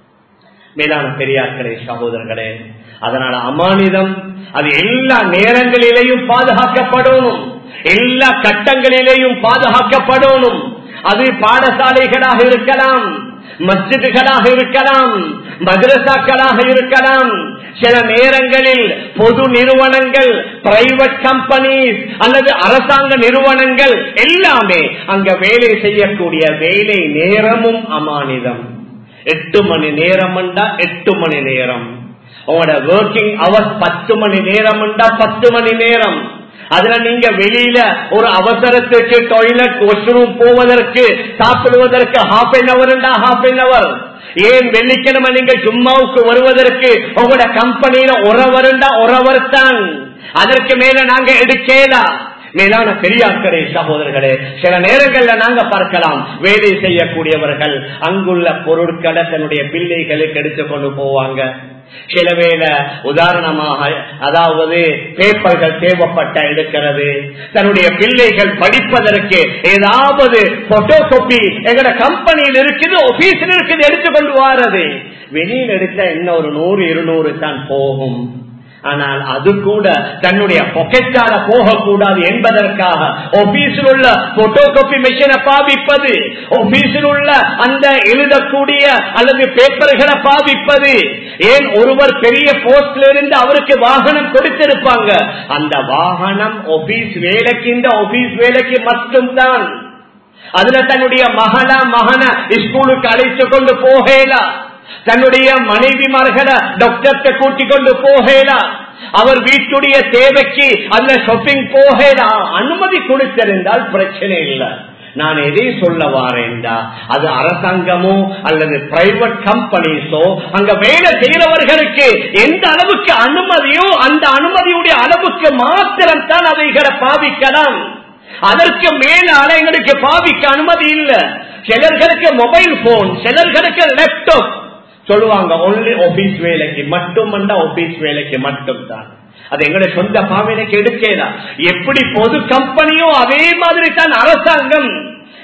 மேலான பெரியார்களே சகோதரர்களே அதனால அமானிதம் அது எல்லா நேரங்களிலேயும் பாதுகாக்கப்படணும் எல்லா கட்டங்களிலேயும் பாதுகாக்கப்படணும் அது பாடசாலைகளாக இருக்கலாம் மஸ்ஜிதுகளாக இருக்கலாம் மதரசாக்களாக இருக்கலாம் சில நேரங்களில் பொது நிறுவனங்கள் பிரைவேட் கம்பெனிஸ் அல்லது அரசாங்க நிறுவனங்கள் எல்லாமே அங்க வேலை செய்யக்கூடிய வேலை நேரமும் அமானிதம் எட்டு மணி நேரம் எட்டு மணி நேரம் உங்களோட ஒர்க்கிங் அவர்ஸ் பத்து மணி நேரம் பத்து மணி நேரம் அதுல நீங்க வெளியில ஒரு அவசரத்துக்கு டாய்லெட் வாஷ்ரூம் போவதற்கு சாப்பிடுவதற்கு half an hour half an hour ஏன் வெள்ளிக்கிழமை நீங்க சும்மாவுக்கு வருவதற்கு உங்களோட கம்பெனியில உறவருண்டா உறவர் தான் அதற்கு மேல நாங்க எடுக்கலாம் மேலான பெரியாக்கரே சகோதரர்களே சில நேரங்கள்ல நாங்க பார்க்கலாம் வேலை செய்யக்கூடியவர்கள் அங்குள்ள பொருட்களை தன்னுடைய பிள்ளைகளுக்கு எடுத்துக்கொண்டு போவாங்க சில வேலை உதாரணமாக அதாவது பேப்பர்கள் தேவைப்பட்ட எடுக்கிறது தன்னுடைய பிள்ளைகள் படிப்பதற்கு ஏதாவது போட்டோ காப்பி எங்கட கம்பெனியில் இருக்குது ஆபீஸில் இருக்குது எடுத்துக்கொண்டு வாரது வெளியில் எடுத்த இன்னும் ஒரு நூறு இருநூறு தான் போகும் ஆனால் அது கூட தன்னுடைய பொக்கெட்டால போகக்கூடாது என்பதற்காக ஆபீஸில் உள்ள போட்டோ காப்பி மிஷினை பாவிப்பது ஆபீஸில் உள்ள அந்த எழுதக்கூடிய அல்லது பேப்பர்களை பாவிப்பது ஏன் ஒருவர் பெரிய போஸ்ட்ல இருந்து அவருக்கு வாகனம் கொடுத்திருப்பாங்க அந்த வாகனம் ஆபீஸ் வேலைக்கு இந்த ஆபீஸ் வேலைக்கு மட்டும்தான் அதுல தன்னுடைய மகளா மகன ஸ்கூலுக்கு அழைத்து கொண்டு போகலாம் தன்னுடைய மனைவிமார்களை டாக்டர்கிட்ட கூட்டிக் கொண்டு போகலாம் அவர் வீட்டுடைய தேவைக்கு அந்த ஷாப்பிங் போகலாம் அனுமதி கொடுத்திருந்தால் பிரச்சனை இல்லை நான் எதை சொல்ல வாரேன்டா அது அரசாங்கமோ அல்லது பிரைவேட் கம்பெனிஸோ அங்க வேலை செய்யறவர்களுக்கு எந்த அளவுக்கு அனுமதியோ அந்த அனுமதியுடைய அளவுக்கு மாத்திரம் தான் அவைகளை பாவிக்கலாம் அதற்கு மேலால எங்களுக்கு பாவிக்க அனுமதி இல்லை சிலர்களுக்கு மொபைல் போன் சிலர்களுக்கு லேப்டாப் சொல்லுவாங்க ஒன்லி ஆபீஸ் வேலைக்கு மட்டும் ஆபீஸ் வேலைக்கு மட்டும் தான் அது எங்களுடைய சொந்த பாவினைக்கு எடுக்கலாம் எப்படி பொது கம்பெனியோ அதே மாதிரி தான் அரசாங்கம்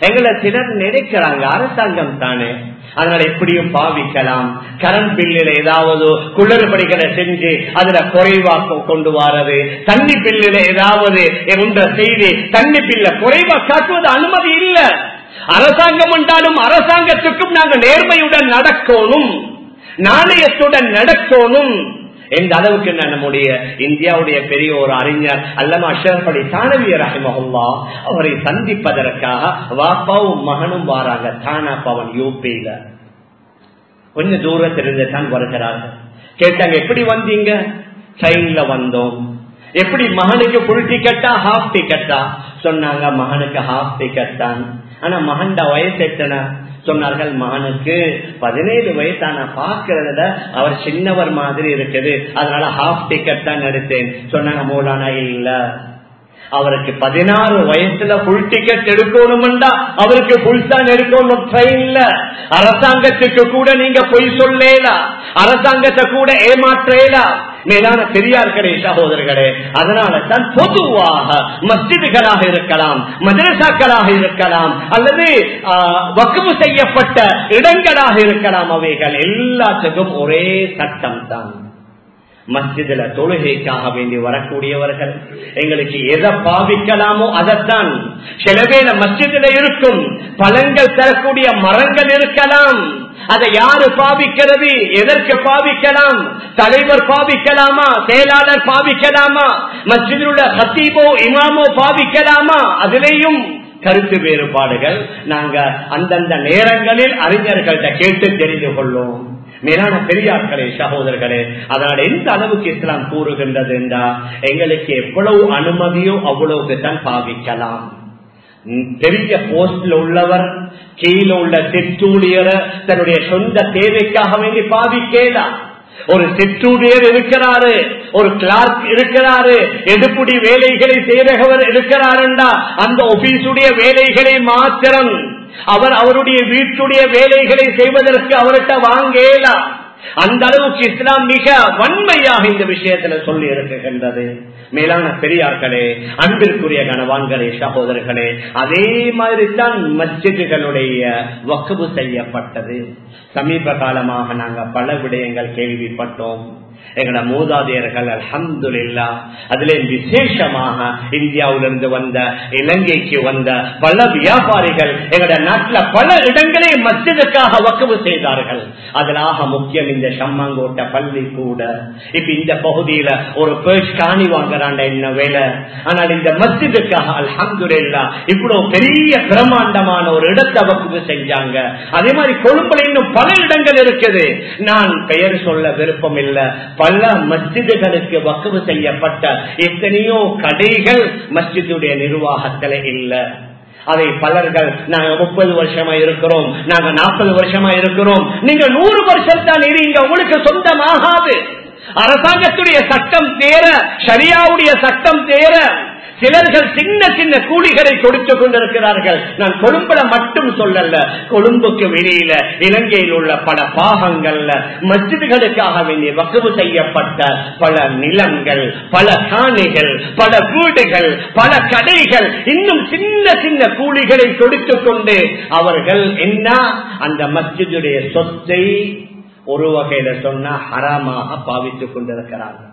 எங்களை சிலர் நினைக்கிறாங்க அரசாங்கம் தானே அதனால எப்படியும் பாவிக்கலாம் கரண்ட் பில்லில் ஏதாவது குளறுபடிகளை செஞ்சு அதுல குறைவாக்க கொண்டு வரது தண்ணி பில்லில் ஏதாவது என்ற செய்தி தண்ணி பில்ல குறைவா காட்டுவது அனுமதி இல்ல அரசாங்கம் என்றாலும் அரசாங்கத்துக்கும் நாங்க நேர்மையுடன் நடக்கணும் நாணயத்துடன் நடக்கணும் எந்த அளவுக்கு நம்முடைய இந்தியாவுடைய பெரிய ஒரு அறிஞர் அல்லமா அஷரப் அலி தானவியர் ரஹிமஹுல்லா அவரை சந்திப்பதற்காக வாப்பாவும் மகனும் வாராங்க தானா பவன் யூபியில கொஞ்சம் தூரத்திலிருந்து தான் வருகிறார்கள் கேட்டாங்க எப்படி வந்தீங்க ட்ரெயின்ல வந்தோம் எப்படி மகனுக்கு புல் டிக்கெட்டா ஹாஃப் டிக்கெட்டா சொன்னாங்க மகனுக்கு ஹாஃப் டிக்கெட் தான் ஆனா மகன்ட வயசு எத்தனை சொன்னார்கள் மகனுக்கு பதினேழு வயசான பாக்குறதுல அவர் சின்னவர் மாதிரி இருக்குது அதனால ஹாஃப் டிக்கெட் தான் எடுத்தேன் சொன்னாங்க மூலானா இல்ல அவருக்கு பதினாறு வயசுல புல் டிக்கெட் எடுக்கணும்டா அவருக்கு புல் தான் எடுக்கணும் ட்ரெயின்ல அரசாங்கத்துக்கு கூட நீங்க பொய் சொல்லல அரசாங்கத்தை கூட ஏமாற்றேலா மேலான பெரியார்களே சகோதரர்களே அதனால தான் பொதுவாக மஸ்ஜிதுகளாக இருக்கலாம் மதரசாக்களாக இருக்கலாம் அல்லது வக்குவு செய்யப்பட்ட இடங்களாக இருக்கலாம் அவைகள் எல்லாத்துக்கும் ஒரே சட்டம் தான் மஸ்ஜிதுல தொழுகைக்காக வேண்டி வரக்கூடியவர்கள் எங்களுக்கு எதை பாவிக்கலாமோ அதைத்தான் சில வேள மஸ்ஜிதுல இருக்கும் பழங்கள் தரக்கூடிய மரங்கள் இருக்கலாம் அதை யாரு பாவிக்கிறது எதற்கு பாவிக்கலாம் தலைவர் பாவிக்கலாமா செயலாளர் பாவிக்கலாமா மஸ்ஜிதில் உள்ள ஹத்தீபோ இமாமோ பாவிக்கலாமா அதிலேயும் கருத்து வேறுபாடுகள் நாங்க அந்தந்த நேரங்களில் அறிஞர்கள்ட்ட கேட்டு தெரிந்து கொள்ளும் மேலான பெரியார்களே சகோதரர்களே அதனால் எந்த அளவுக்கு இஸ்லாம் கூறுகின்றது என்றா எங்களுக்கு எவ்வளவு அனுமதியோ அவ்வளவுக்கு தான் பாவிக்கலாம் பெரிய போஸ்ட்ல உள்ளவர் கீழே உள்ள சிற்றூழியரை தன்னுடைய சொந்த தேவைக்காக வேண்டி பாவிக்கலாம் ஒரு சிற்றூழியர் இருக்கிறாரு ஒரு கிளார்க் இருக்கிறாரு எடுப்புடி வேலைகளை செய்கிறவர் இருக்கிறாருண்டா அந்த ஆபீஸுடைய வேலைகளை மாத்திரம் அவர் அவருடைய வீட்டுடைய வேலைகளை செய்வதற்கு அவர்கிட்ட வாங்கலாம் அந்த அளவுக்கு இஸ்லாம் மிக வன்மையாக இந்த விஷயத்துல சொல்லி இருக்குகின்றது மேலான பெரியார்களே அன்பிற்குரிய கனவான்களே சகோதரர்களே அதே மாதிரி தான் மஸ்ஜிதுகளுடைய வக்குவு செய்யப்பட்டது சமீப காலமாக நாங்க பல விடயங்கள் கேள்விப்பட்டோம் எங்களோட மூதாதையர்கள் அலமதுல்லா அதிலே விசேஷமாக இந்தியாவிலிருந்து வந்த இலங்கைக்கு வந்த பல வியாபாரிகள் எங்களோட நாட்டில் பல இடங்களை மஸ்ஜிதுக்காக வக்குவு செய்தார்கள் அதிலாக முக்கியம் இந்த சம்மங்கோட்டை பள்ளி கூட இப்ப இந்த பகுதியில ஒரு பேர்ச் காணி வாங்குறாண்ட என்ன வேலை ஆனால் இந்த மஸ்ஜிதுக்காக அலமதுல்லா இவ்வளவு பெரிய பிரம்மாண்டமான ஒரு இடத்தை வக்குவு செஞ்சாங்க அதே மாதிரி கொழும்புல இன்னும் பல இடங்கள் இருக்குது நான் பெயர் சொல்ல விருப்பம் இல்லை பல மஸ்ஜிதுகளுக்கு வக்குவு செய்யப்பட்ட எத்தனையோ கடைகள் மஸ்ஜிதுடைய நிர்வாகத்துல இல்ல அதை பலர்கள் நாங்க முப்பது வருஷமா இருக்கிறோம் நாங்க நாற்பது வருஷமா இருக்கிறோம் நீங்க நூறு வருஷம் தான் இருங்க உங்களுக்கு சொந்தமாகாது அரசாங்கத்துடைய சட்டம் தேர சரியாவுடைய சட்டம் தேர சிலர்கள் சின்ன சின்ன கூலிகளை கொடுத்து கொண்டிருக்கிறார்கள் நான் கொழும்புல மட்டும் சொல்லல கொழும்புக்கு வெளியில இலங்கையில் உள்ள பல பாகங்கள்ல மஸ்ஜிதுகளுக்காக வேண்டிய வக்குவு செய்யப்பட்ட பல நிலங்கள் பல காணிகள் பல வீடுகள் பல கடைகள் இன்னும் சின்ன சின்ன கூலிகளை கொடுத்து கொண்டு அவர்கள் என்ன அந்த மஸ்ஜிதுடைய சொத்தை ஒரு வகையில சொன்னா ஹராமாக பாவித்துக் கொண்டிருக்கிறார்கள்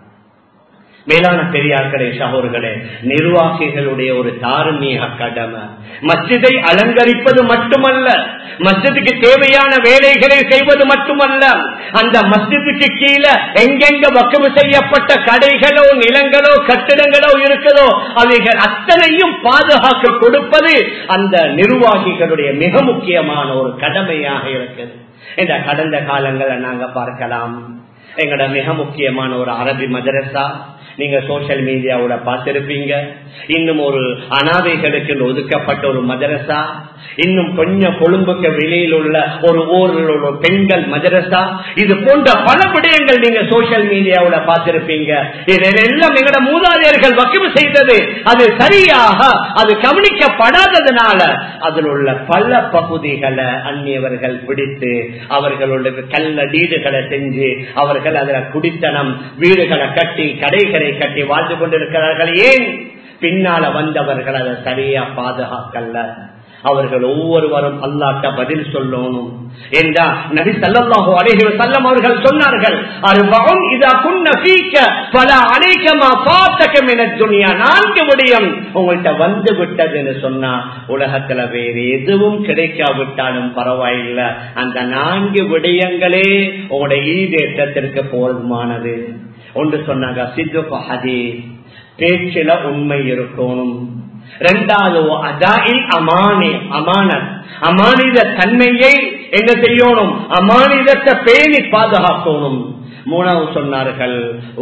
மேலான பெரியார்களே சகோர்களே நிர்வாகிகளுடைய ஒரு தார்மீக கடமை மஸ்ஜிதை அலங்கரிப்பது மட்டுமல்ல மஸ்ஜிதுக்கு தேவையான வேலைகளை செய்வது மட்டுமல்ல அந்த மஸ்ஜிதுக்கு கீழே எங்கெங்க வக்கவு செய்யப்பட்ட கடைகளோ நிலங்களோ கட்டிடங்களோ இருக்குதோ அவைகள் அத்தனையும் பாதுகாக்க கொடுப்பது அந்த நிர்வாகிகளுடைய மிக முக்கியமான ஒரு கடமையாக இருக்குது இந்த கடந்த காலங்களை நாங்க பார்க்கலாம் எங்களோட மிக முக்கியமான ஒரு அரபி மதரசா நீங்க சோசியல் மீடியாவோட பார்த்திருப்பீங்க இன்னும் ஒரு அனாதைகளுக்கு ஒதுக்கப்பட்ட ஒரு மதரசா இன்னும் கொஞ்சம் கொழும்புக்கு வெளியில் உள்ள ஒரு ஊரில் உள்ள பெண்கள் மதரசா இது போன்ற பல விடயங்கள் நீங்க சோசியல் மீடியாவோட பார்த்திருப்பீங்க இதெல்லாம் எங்களோட மூதாதையர்கள் வக்கிவு செய்தது அது சரியாக அது கவனிக்கப்படாததுனால அதில் உள்ள பல பகுதிகளை அந்நியவர்கள் பிடித்து அவர்களுடைய கல்ல வீடுகளை செஞ்சு அவர்கள் அதுல குடித்தனம் வீடுகளை கட்டி கடைகளை கட்டி வாழ்ந்து கொண்டிருக்கிறார்கள் ஏன் பின்னால வந்தவர்கள் அதை சரியா பாதுகாக்கல அவர்கள் ஒவ்வொருவரும் அல்லாட்ட பதில் சொல்லணும் என்றா நபி சல்லாஹூ அலைஹி வஸல்லம் அவர்கள் சொன்னார்கள் அருபகும் இதா குன்ன ஃபீக்க பல அனைக்கமா பாத்தகம் என துனியா நான்கு விடயம் உங்கள்கிட்ட வந்து விட்டதுன்னு சொன்னா உலகத்துல வேறு எதுவும் கிடைக்காவிட்டாலும் பரவாயில்லை அந்த நான்கு விடயங்களே உங்களுடைய ஈடேற்றத்திற்கு போதுமானது ஒன்று சொன்னாங்க சித்து ஹதீஸ் பேச்சில உண்மை இருக்கணும் ரெண்டாவது அதாயில் அமானி அமானத் அமானித தன்மையை என்ன செய்யணும் அமானிதத்தை பேணி பாதுகாக்கணும் மூணாவது சொன்னார்கள்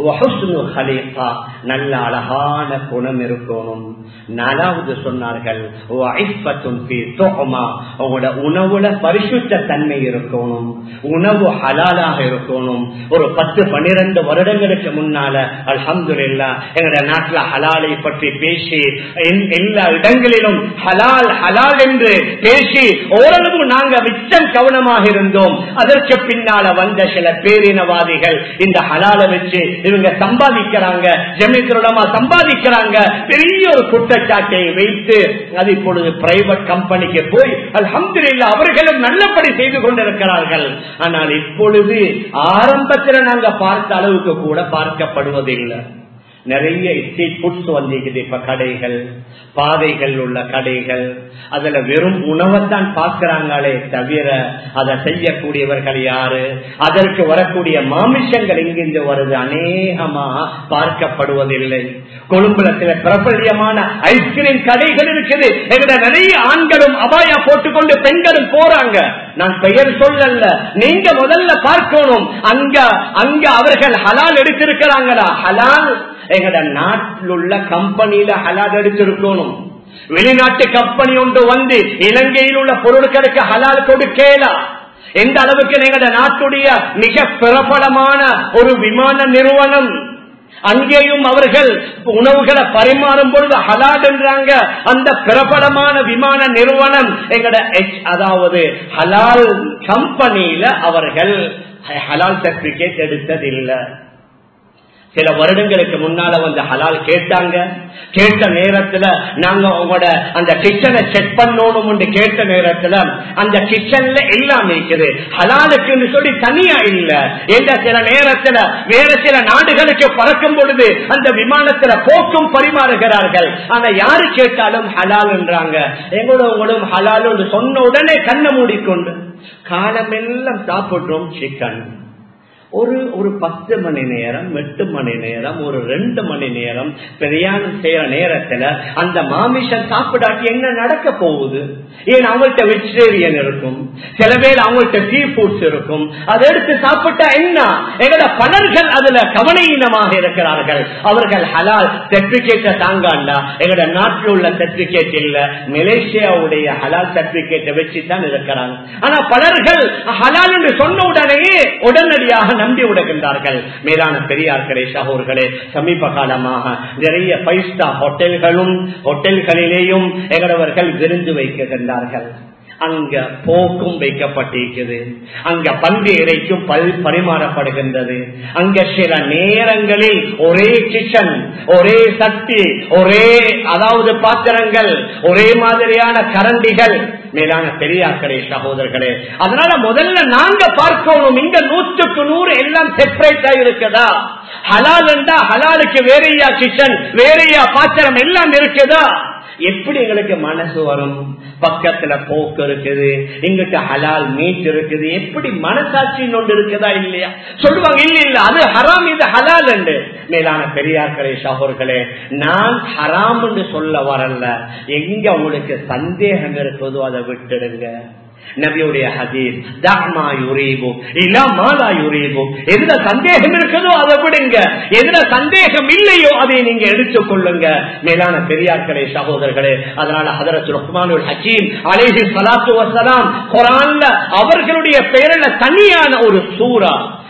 நல்ல அழகான குணம் இருக்கணும் நாலாவது சொன்னார்கள் உங்களோட உணவுல பரிசுத்த தன்மை இருக்கணும் உணவு ஹலாலாக இருக்கணும் ஒரு பத்து பன்னிரண்டு வருடங்களுக்கு முன்னால அல்ஹம்து இல்லா எங்களுடைய நாட்டுல ஹலாலை பற்றி பேசி எல்லா இடங்களிலும் ஹலால் ஹலால் என்று பேசி ஓரளவு நாங்க மிச்சம் கவனமாக இருந்தோம் அதற்கு பின்னால வந்த சில பேரினவாதிகள் இந்த ஹலால வச்சு இவங்க சம்பாதிக்கிறாங்க ஜமீத்துலமா சம்பாதிக்கிறாங்க பெரிய ஒரு குற்றச்சாட்டை வைத்து அது இப்பொழுது பிரைவேட் கம்பெனிக்கு போய் அல்ஹம்துலில்லா அவர்களும் நல்லபடி செய்து கொண்டிருக்கிறார்கள் ஆனால் இப்பொழுது ஆரம்பத்தில் நாங்க பார்த்த அளவுக்கு கூட பார்க்கப்படுவதில்லை நிறைய ஸ்ட்ரீட் ஃபுட்ஸ் வந்திருக்குது இப்ப கடைகள் பாதைகள் உள்ள கடைகள் அதுல வெறும் உணவைத்தான் பார்க்கிறாங்களே தவிர அதை செய்யக்கூடியவர்கள் யாரு அதற்கு வரக்கூடிய மாமிஷங்கள் எங்கிருந்து வருது அநேகமாக பார்க்கப்படுவதில்லை கொழும்புல சில பிரபல்யமான ஐஸ்கிரீம் கடைகள் இருக்குது எங்க நிறைய ஆண்களும் அபாயா போட்டுக்கொண்டு பெண்களும் போறாங்க நான் பெயர் சொல்லல நீங்க முதல்ல பார்க்கணும் அங்க அங்க அவர்கள் ஹலால் எடுத்திருக்கிறாங்களா ஹலால் எங்கட நாட்டில் உள்ள கம்பெனியில ஹலால் எடுத்திருக்கணும் வெளிநாட்டு கம்பெனி ஒன்று வந்து இலங்கையில் உள்ள பொருட்களுக்கு ஹலால் கொடுக்கலாம் எந்த அளவுக்கு எங்கட நாட்டுடைய மிக பிரபலமான ஒரு விமான நிறுவனம் அங்கேயும் அவர்கள் உணவுகளை பரிமாறும் பொழுது ஹலால் என்றாங்க அந்த பிரபலமான விமான நிறுவனம் எங்கட அதாவது ஹலால் கம்பெனியில அவர்கள் ஹலால் சர்டிபிகேட் எடுத்ததில்லை சில வருடங்களுக்கு முன்னால வந்து ஹலால் கேட்டாங்க கேட்ட நேரத்துல நாங்க உங்களோட அந்த கிச்சனை செக் பண்ணணும் கேட்ட நேரத்துல அந்த கிச்சன்ல எல்லாம் இருக்குது ஹலாலுக்கு சொல்லி தனியா இல்ல என்ற சில நேரத்துல வேற சில நாடுகளுக்கு பறக்கும் பொழுது அந்த விமானத்துல போக்கும் பரிமாறுகிறார்கள் ஆனா யாரு கேட்டாலும் ஹலால் என்றாங்க எங்களோட உங்களும் ஹலால் சொன்ன உடனே கண்ணை மூடிக்கொண்டு காலமெல்லாம் சாப்பிடுறோம் சிக்கன் ஒரு ஒரு பத்து மணி நேரம் எட்டு மணி நேரம் ஒரு ரெண்டு மணி நேரம் பிரயாணம் செய்யற நேரத்துல அந்த மாமிஷம் சாப்பிடாட்டி என்ன நடக்க போகுது ஏன் அவங்கள்ட்ட வெஜிடேரியன் இருக்கும் சில பேர் அவங்கள்ட்ட சீ ஃபுட்ஸ் இருக்கும் அதை எடுத்து சாப்பிட்டா என்ன எங்களோட பலர்கள் அதுல கவனீனமாக இருக்கிறார்கள் அவர்கள் ஹலால் சர்டிபிகேட்டை தாங்காண்டா எங்களோட நாட்டில் உள்ள சர்டிபிகேட் இல்ல மலேசியாவுடைய ஹலால் சர்டிபிகேட்டை வச்சுதான் இருக்கிறாங்க ஆனா பலர்கள் ஹலால் என்று சொன்ன உடனேயே உடனடியாக நம்பி விடுகின்றார்கள் மேலான பெரியார்களே சகோர்களே சமீப காலமாக நிறைய ஃபைவ் ஸ்டார் ஹோட்டல்களும் ஹோட்டல்களிலேயும் எங்களவர்கள் விருந்து வைக்கின்றார்கள் அங்க போக்கும் வைக்கப்பட்டிருக்கிறது அங்க பந்து இறைக்கும் பல் பரிமாறப்படுகின்றது அங்க சில நேரங்களில் ஒரே கிச்சன் ஒரே சக்தி ஒரே அதாவது பாத்திரங்கள் ஒரே மாதிரியான கரண்டிகள் மேலான பெரியார்களே சகோதரர்களே அதனால முதல்ல நாங்க பார்க்கணும் இங்க நூற்றுக்கு நூறு எல்லாம் செப்பரேட்டா இருக்குதா ஹலால் என்றா ஹலாலுக்கு வேறையா கிச்சன் வேறையா பாத்திரம் எல்லாம் இருக்குதா எப்படி எங்களுக்கு மனசு வரும் பக்கத்துல போக்கு இருக்குது இங்கிட்ட ஹலால் மீட் இருக்குது எப்படி மனசாட்சி ஒன்று இருக்குதா இல்லையா சொல்லுவாங்க இல்ல இல்ல அது ஹராம் இது ஹலால் என்று மேலான பெரியார்களே சகோர்களே நான் ஹராம் என்று சொல்ல வரல எங்க உங்களுக்கு சந்தேகம் இருக்குதோ அதை விட்டுடுங்க நபியுடைய ஹதீஸ் தாமா யுரீபு இல்ல மாலா யுரீபு எதுல சந்தேகம் இருக்குதோ அதை விடுங்க எதுல சந்தேகம் இல்லையோ அதை நீங்க எடுத்துக் கொள்ளுங்க மேலான பெரியார்களே சகோதரர்களே அதனால ஹதரத் ருஹ்மானுல் ஹக்கீம் அலேஹி சலாத்து வசலாம் குரான்ல அவர்களுடைய பெயரில் தனியான ஒரு சூறா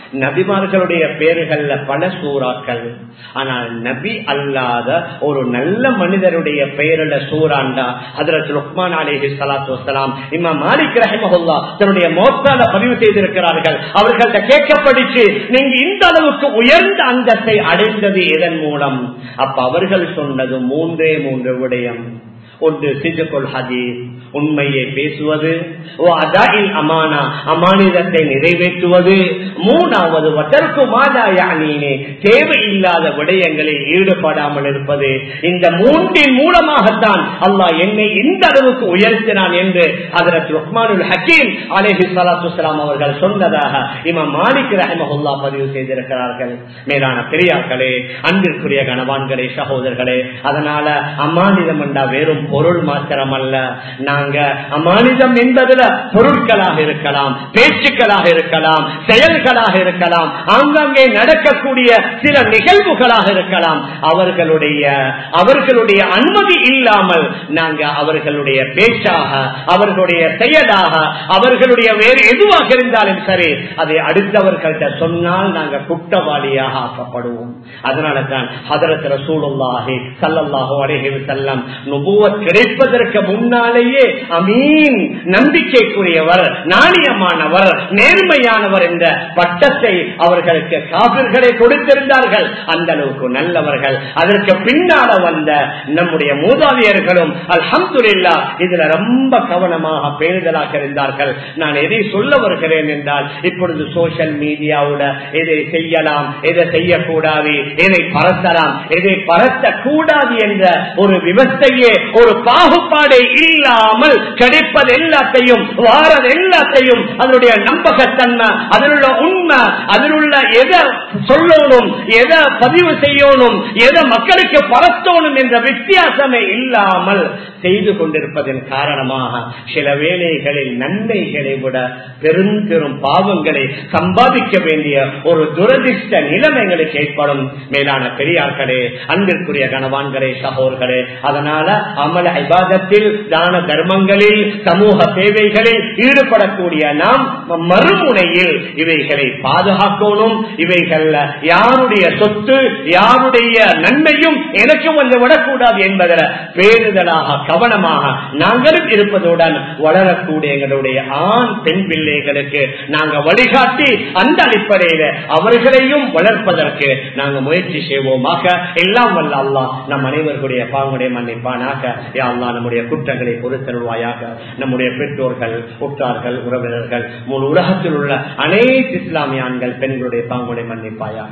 நபிமார்களுடைய பேர்கள்ல பல சூறாக்கள் ஆனால் நபி அல்லாத ஒரு நல்ல மனிதருடைய பெயருள்ள சூறாண்டா அதற்கு லுக்மான் அலேஹி சலாத்து வசலாம் இம்மா மாலிக் ரஹமஹுல்லா தன்னுடைய மோத்தால பதிவு செய்திருக்கிறார்கள் அவர்கள்ட்ட கேட்கப்படிச்சு நீங்க இந்த அளவுக்கு உயர்ந்த அந்தத்தை அடைந்தது எதன் மூலம் அப்ப அவர்கள் சொன்னது மூன்றே மூன்று விடயம் ஒன்று சிஜுக்குல் ஹதீஸ் உண்மையை பேசுவது அமானா அமானிதத்தை நிறைவேற்றுவது மூணாவது வதற்கு மாதாயானே தேவையில்லாத விடயங்களில் ஈடுபடாமல் இருப்பது இந்த மூன்றின் மூலமாகத்தான் அல்லாஹ் என்னை இந்த அளவுக்கு உயர்த்தினான் என்று அதற்கு ருஹ்மானுல் ஹக்கீம் அலேஹி சலாத்துலாம் அவர்கள் சொன்னதாக இமாம் மாலிக் ரஹமஹுல்லா பதிவு செய்திருக்கிறார்கள் மேலான பெரியார்களே அன்பிற்குரிய கணவான்களே சகோதரர்களே அதனால அமானிதம் என்றா வெறும் பொருள் மாத்திரம் அல்ல நாங்க அமானிதம் என்பதுல பொருட்களாக இருக்கலாம் பேச்சுக்களாக இருக்கலாம் செயல்களாக இருக்கலாம் ஆங்காங்கே நடக்கக்கூடிய சில நிகழ்வுகளாக இருக்கலாம் அவர்களுடைய அவர்களுடைய அனுமதி இல்லாமல் நாங்க அவர்களுடைய பேச்சாக அவர்களுடைய செயலாக அவர்களுடைய வேறு எதுவாக இருந்தாலும் சரி அதை அடுத்தவர்கள்ட்ட சொன்னால் நாங்க குற்றவாளியாக ஆக்கப்படுவோம் அதனால தான் ஹதரத் ரசூலுல்லாஹி சல்லல்லாஹு அலைஹி வஸல்லம் நுபுவத் கிடைப்பதற்கு முன்னாலேயே அமீன் நம்பிக்கைக்குரியவர் நாணயமானவர் நேர்மையானவர் என்ற பட்டத்தை அவர்களுக்கு காவிர்களை கொடுத்திருந்தார்கள் அந்த அளவுக்கு நல்லவர்கள் அதற்கு பின்னால வந்த நம்முடைய மூதாதையர்களும் அல்ஹம்துலில்லா இதுல ரொம்ப கவனமாக பேணுதலாக இருந்தார்கள் நான் எதை சொல்ல வருகிறேன் என்றால் இப்பொழுது சோசியல் மீடியாவோட எதை செய்யலாம் எதை செய்யக்கூடாது எதை பரத்தலாம் எதை பரத்த கூடாது என்ற ஒரு விவஸ்தையே ஒரு பாகுபாடே இல்லாமல் கிடைப்பது எல்லாத்தையும் வாரது எல்லாத்தையும் அதனுடைய நம்பகத்தன்மை அதில் உள்ள உண்மை அதில் உள்ள எதை சொல்லணும் எதை பதிவு செய்யணும் எதை மக்களுக்கு பரத்தணும் என்ற வித்தியாசமே இல்லாமல் செய்து கொண்டிருப்பதன் காரணமாக சில வேலைகளில் நன்மைகளை விட பெரும் பெரும் பாவங்களை சம்பாதிக்க வேண்டிய ஒரு துரதிர்ஷ்ட நிலைமைகளுக்கு ஏற்படும் மேலான பெரியார்களே அன்பிற்குரிய கணவான்களே சகோர்களே அதனால அமல ஐபாதத்தில் தான தர்மங்களில் சமூக சேவைகளில் ஈடுபடக்கூடிய நாம் மறுமுனையில் இவைகளை பாதுகாக்கணும் இவைகள் யாருடைய சொத்து யாருடைய நன்மையும் எனக்கும் வந்து விடக்கூடாது என்பதில் பேருதலாக கவனமாக நாங்களும் இருப்பதுடன் வளரக்கூடிய எங்களுடைய ஆண் பெண் பிள்ளைகளுக்கு நாங்க வழிகாட்டி அந்த அடிப்படையில அவர்களையும் வளர்ப்பதற்கு நாங்க முயற்சி செய்வோமாக எல்லாம் வல்ல அல்லா நம் அனைவர்களுடைய பாங்குடைய மன்னிப்பானாக யா அல்லா நம்முடைய குற்றங்களை பொறுத்தருவாயாக நம்முடைய பெற்றோர்கள் உற்றார்கள் உறவினர்கள் முழு உலகத்தில் உள்ள அனைத்து இஸ்லாமிய ஆண்கள் பெண்களுடைய பாங்குடைய மன்னிப்பாயாக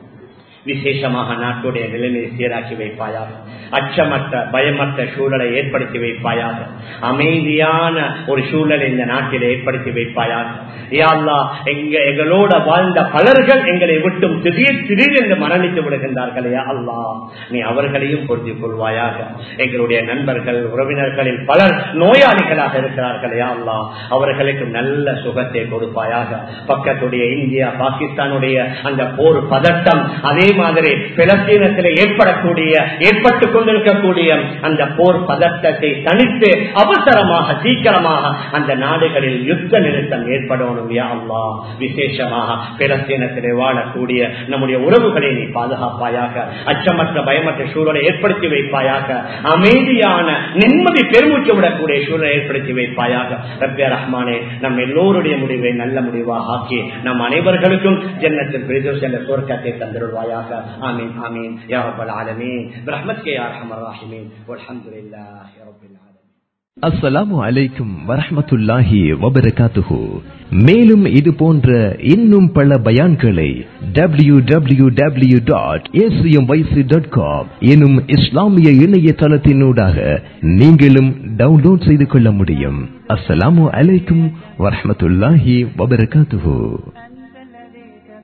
விசேஷமாக நாட்டுடைய நிலைமையை சீராக்கி வைப்பாயாக அச்சமற்ற பயமற்ற சூழலை ஏற்படுத்தி வைப்பாயாக அமைதியான ஒரு சூழலை இந்த நாட்டில் ஏற்படுத்தி வைப்பாயாக யாழ்லா எங்க எங்களோட வாழ்ந்த பலர்கள் எங்களை விட்டும் திடீர் திடீரென்று மரணித்து விடுகின்றார்கள் யா அல்லா நீ அவர்களையும் பொருத்திக் கொள்வாயாக எங்களுடைய நண்பர்கள் உறவினர்களில் பலர் நோயாளிகளாக இருக்கிறார்கள் யா அல்லா அவர்களுக்கு நல்ல சுகத்தை கொடுப்பாயாக பக்கத்துடைய இந்தியா பாகிஸ்தானுடைய அந்த போர் பதட்டம் அதே மாதிரி பிலஸ்தீனத்தில் ஏற்படக்கூடிய ஏற்பட்டுக் கொண்டிருக்கக்கூடிய அந்த போர் பதட்டத்தை தனித்து அவசரமாக சீக்கிரமாக அந்த நாடுகளில் யுத்த நிறுத்தம் ஏற்படணும் யா அல்லா விசேஷமாக பிலஸ்தீனத்திலே வாழக்கூடிய நம்முடைய உறவுகளை நீ பாதுகாப்பாயாக அச்சமற்ற பயமற்ற சூழலை ஏற்படுத்தி வைப்பாயாக அமைதியான நிம்மதி பெருமூச்சு விடக்கூடிய சூழலை ஏற்படுத்தி வைப்பாயாக ரப்பிய ரஹ்மானே நம் எல்லோருடைய முடிவை நல்ல முடிவாக ஆக்கி நம் அனைவர்களுக்கும் ஜன்னத்தில் பிரிதோஸ் என்ற சுவர்க்கத்தை தந்திருவாயாக ஆமீன் ஆமீன் யா ரப்பல் ஆலமீன் برحمتك يا ارحم الراحمين والحمد لله رب العالمين அஸ்ஸலாமு அலைக்கும் வரஹ்மத்துல்லாஹி வபரகாத்துஹு மேலும் இது போன்ற இன்னும் பல பயான்களை W W W dot dot com எனும் இஸ்லாமிய இணையதளத்தினூடாக நீங்களும் டவுன்லோட் செய்து கொள்ள முடியும் அஸ்ஸலாமு அலைக்கும் வரஹ்மத்துல்லாஹி வபரகாத்துஹு